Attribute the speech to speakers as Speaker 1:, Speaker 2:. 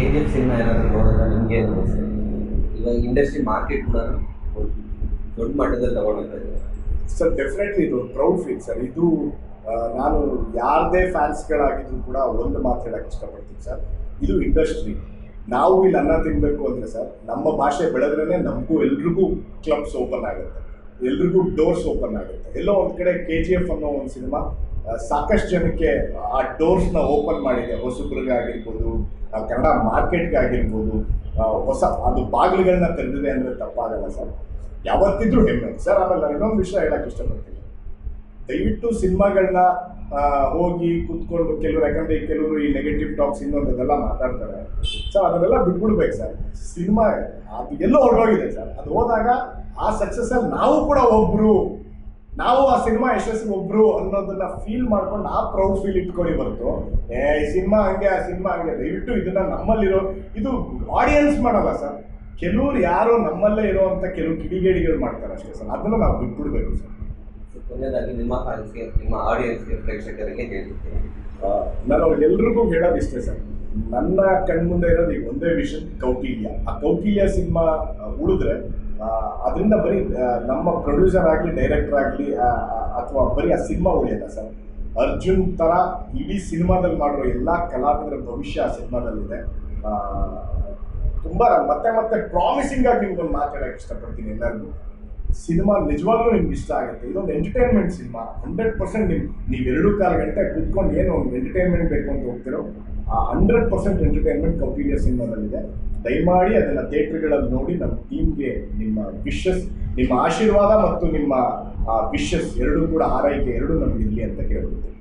Speaker 1: K G F cinema ಏನಾದರೂ ನೋಡಿದ್ರೆ ನಿಮಗೆ ಏನು ಅನಿಸುತ್ತೆ ಇವಾಗ ಇಂಡಸ್ಟ್ರಿ ಮಾರ್ಕೆಟ್ ಕೂಡ ದೊಡ್ಡ ಮಟ್ಟದಲ್ಲಿ ತಗೊಂಡೋಗ್ತಾ ಇದೆ
Speaker 2: ಸರ್ ಡೆಫಿನೆಟ್ಲಿ ಇದು ಪ್ರೌಡ್ ಫೀಲ್ ಸರ್ ಇದು ಆ, ನಾನು ಯಾರದೇ ಫ್ಯಾನ್ಸ್ಗಳಾಗಿದ್ರು ಕೂಡ ಒಂದು ಮಾತು ಹೇಳಕ್ಕೆ ಇಷ್ಟಪಡ್ತೀನಿ ಸರ್ ಇದು ಇಂಡಸ್ಟ್ರಿ ನಾವು ಇಲ್ಲಿ ಅನ್ನ ತಿನ್ನಬೇಕು ಅಂದರೆ ಸರ್ ನಮ್ಮ ಭಾಷೆ ಬೆಳೆದ್ರೇ ನಮಗೂ ಎಲ್ರಿಗೂ ಕ್ಲಬ್ಸ್ ಓಪನ್ ಆಗುತ್ತೆ ಎಲ್ರಿಗೂ ಡೋರ್ಸ್ ಓಪನ್ ಆಗುತ್ತೆ ಎಲ್ಲೋ ಒಂದು ಕಡೆ ಕೆ ಜಿ ಎಫ್ ಅನ್ನೋ ಒಂದು ಸಿನಿಮಾ ಸಾಕಷ್ಟು ಜನಕ್ಕೆ ಆ ಡೋರ್ಸ್ನ ಓಪನ್ ಮಾಡಿದೆ ಹೊಸಬ್ರಿಗೆ ಆಗಿರ್ಬೋದು ಆ, ಕನ್ನಡ ಮಾರ್ಕೆಟ್ಗೆ ಆಗಿರ್ಬೋದು ಆ, ಹೊಸ ಅದು ಬಾಗಿಲುಗಳನ್ನ ತೆರೆದಿದೆ ಅಂದರೆ ತಪ್ಪಾಗಲ್ಲ ಸರ್ ಯಾವತ್ತಿದ್ರೂ ಹೆಮ್ಮೆ ಸರ್ ಆಮೇಲೆ ನಾನು ಇನ್ನೊಂದು ವಿಷಯ ಹೇಳಕ್ಕೆ ಇಷ್ಟಪಡ್ತೀನಿ ದಯವಿಟ್ಟು ಸಿನಿಮಾಗಳನ್ನ ಹೋಗಿ ಕೂತ್ಕೊಂಡು ಕೆಲವರು ಯಾಕಂದ್ರೆ ಈ ಕೆಲವರು ಈ ನೆಗೆಟಿವ್ ಟಾಕ್ಸ್ ಇನ್ನೊಂದು ಅದೆಲ್ಲ ಮಾತಾಡ್ತಾರೆ ಸರ್ ಅದನ್ನೆಲ್ಲ ಬಿಟ್ಬಿಡ್ಬೇಕು ಸರ್ ಸಿನಿಮಾ ಅದು ಎಲ್ಲೋ ಹೊರಗೋಗಿದೆ ಸರ್ ಅದು ಹೋದಾಗ ಆ ಸಕ್ಸಸ್ ಅಲ್ಲಿ ನಾವು ಕೂಡ ಒಬ್ರು ನಾವು ಆ ಸಿನಿಮಾ ಯಶಸ್ವಿ ಒಬ್ರು ಅನ್ನೋದನ್ನ ಫೀಲ್ ಮಾಡ್ಕೊಂಡು ಆ ಪ್ರೌಡ್ ಫೀಲ್ ಇಟ್ಕೊಳ್ಳಿ ಹೊರತು ಏ ಈ ಸಿನಿಮಾ ಹಂಗೆ ಆ ಸಿನಿಮಾ ಹಂಗೆ ದಯವಿಟ್ಟು ಇದನ್ನ ನಮ್ಮಲ್ಲಿರೋ ಇದು ಆಡಿಯನ್ಸ್ ಮಾಡಲ್ಲ ಸರ್ ಕೆಲವ್ರು ಯಾರು ನಮ್ಮಲ್ಲೇ ಇರುವಂತ ಕೆಲವು ಕಿಡಿಗೇಡಿಗಳು ಮಾಡ್ತಾರೆ ಅಷ್ಟೇ ಸರ್ ಅದನ್ನ ನಾವು ಬಿಟ್ಬಿಡ್ಬೇಕು ಸರ್
Speaker 1: ಸೊ ಕೊನೆಯದಾಗಿ ನಿಮ್ಮ ಫ್ಯಾನ್ಸ್ಗೆ ನಿಮ್ಮ ಆಡಿಯನ್ಸ್ಗೆ ಪ್ರೇಕ್ಷಕರಿಗೆ ಹೇಳ್ತೀನಿ
Speaker 2: ಆ, ನಾನು ಅವ್ರಿಗೆಲ್ರಿಗೂ ಹೇಳೋದು ಇಷ್ಟೇ ಸರ್ ನನ್ನ ಕಣ್ಮುಂದೆ ಇರೋದು ಈಗ ಒಂದೇ ವಿಷನ್ ಕೌಟಿಲ್ಯ ಆ ಕೌಟಿಲ್ಯ ಸಿನಿಮಾ ಉಳಿದ್ರೆ ಅದರಿಂದ ಬರೀ ಆ, ನಮ್ಮ ಪ್ರೊಡ್ಯೂಸರ್ ಆಗಲಿ ಡೈರೆಕ್ಟರ್ ಆಗಲಿ ಅಥವಾ ಬರೀ ಆ ಸಿನಿಮಾ ಉಳಿಯಲ್ಲ ಸರ್ ಅರ್ಜುನ್ ಥರ ಇಡೀ ಸಿನಿಮಾದಲ್ಲಿ ಮಾಡಿರೋ ಎಲ್ಲ ಕಲಾವಿದರ ಭವಿಷ್ಯ ಆ ಸಿನಿಮಾದಲ್ಲಿದೆ ಆ, ತುಂಬ ಮತ್ತೆ ಮತ್ತೆ ಪ್ರಾಮಿಸಿಂಗ್ ಆಗಿ ನಿಮ್ಗೊಂದು ಮಾತಾಡೋಕೆ ಇಷ್ಟಪಡ್ತೀನಿ ಎಲ್ಲರಿಗೂ ಸಿನಿಮಾ ನಿಜವಾಗ್ಲೂ ನಿಮ್ಗೆ ಇಷ್ಟ ಆಗುತ್ತೆ ಇದೊಂದು ಎಂಟರ್ಟೈನ್ಮೆಂಟ್ ಸಿನಿಮಾ ಹಂಡ್ರೆಡ್ ಪರ್ಸೆಂಟ್ ನಿಮ್ ನೀವು ಎರಡು ಕಾಲು ಗಂಟೆ ಕೂತ್ಕೊಂಡು ಏನು ಒಂದು ಎಂಟರ್ಟೈನ್ಮೆಂಟ್ ಬೇಕು ಅಂತ ಹೋಗ್ತಿರೋ ಆ ಹಂಡ್ರೆಡ್ ಪರ್ಸೆಂಟ್ ಎಂಟರ್ಟೈನ್ಮೆಂಟ್ ಕೌಟಿಲ್ಯ ಸಿನಿಮಾದಲ್ಲಿದೆ ದಯಮಾಡಿ ಅದನ್ನು ಥಿಯೇಟ್ರ್ಗಳಲ್ಲಿ ನೋಡಿ ನಮ್ಮ ಟೀಮ್ಗೆ ನಿಮ್ಮ ವಿಶಸ್ ನಿಮ್ಮ ಆಶೀರ್ವಾದ ಮತ್ತು ನಿಮ್ಮ ವಿಶಸ್ ಎರಡೂ ಕೂಡ ಆರೈಕೆ ಎರಡೂ ನಮ್ಗೆ ಇರಲಿ ಅಂತ ಕೇಳ್ಬೋದು